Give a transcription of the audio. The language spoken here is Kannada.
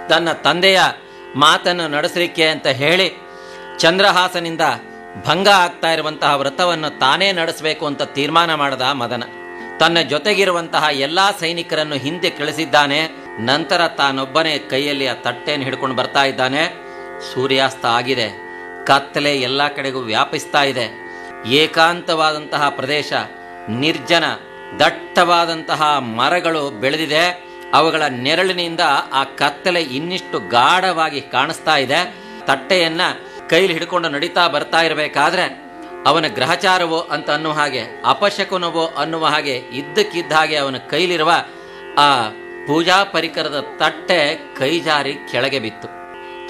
ತನ್ನ ತಂದೆಯ ಮಾತನ್ನು ನಡೆಸಲಿಕ್ಕೆ ಅಂತ ಹೇಳಿ ಚಂದ್ರಹಾಸನಿಂದ ಭಂಗ ಆಗ್ತಾ ಇರುವಂತಹ ವ್ರತವನ್ನು ತಾನೇ ನಡೆಸಬೇಕು ಅಂತ ತೀರ್ಮಾನ ಮಾಡದ ಮದನ ತನ್ನ ಜೊತೆಗಿರುವಂತಹ ಎಲ್ಲಾ ಸೈನಿಕರನ್ನು ಹಿಂದೆ ಕಳಿಸಿದ್ದಾನೆ ನಂತರ ತಾನೊಬ್ಬನೇ ಕೈಯಲ್ಲಿ ಆ ತಟ್ಟೆಯನ್ನು ಹಿಡ್ಕೊಂಡು ಬರ್ತಾ ಇದ್ದಾನೆ ಸೂರ್ಯಾಸ್ತ ಆಗಿದೆ ಕತ್ತಲೆ ಎಲ್ಲ ಕಡೆಗೂ ವ್ಯಾಪಿಸ್ತಾ ಇದೆ ಏಕಾಂತವಾದಂತಹ ಪ್ರದೇಶ ನಿರ್ಜನ ದಟ್ಟವಾದಂತಹ ಮರಗಳು ಬೆಳೆದಿದೆ ಅವುಗಳ ನೆರಳಿನಿಂದ ಆ ಕತ್ತಲೆ ಇನ್ನಿಷ್ಟು ಗಾಢವಾಗಿ ಕಾಣಿಸ್ತಾ ಇದೆ ತಟ್ಟೆಯನ್ನ ಕೈಲಿ ಹಿಡ್ಕೊಂಡು ನಡೀತಾ ಬರ್ತಾ ಇರಬೇಕಾದ್ರೆ ಅವನ ಗ್ರಹಚಾರವೋ ಅಂತ ಅನ್ನುವ ಹಾಗೆ ಅಪಶಕುನವೋ ಅನ್ನುವ ಹಾಗೆ ಇದ್ದಕ್ಕಿದ್ದ ಹಾಗೆ ಅವನ ಕೈಲಿರುವ ಆ ಪೂಜಾ ಪರಿಕರದ ತಟ್ಟೆ ಕೈ ಜಾರಿ ಕೆಳಗೆ ಬಿತ್ತು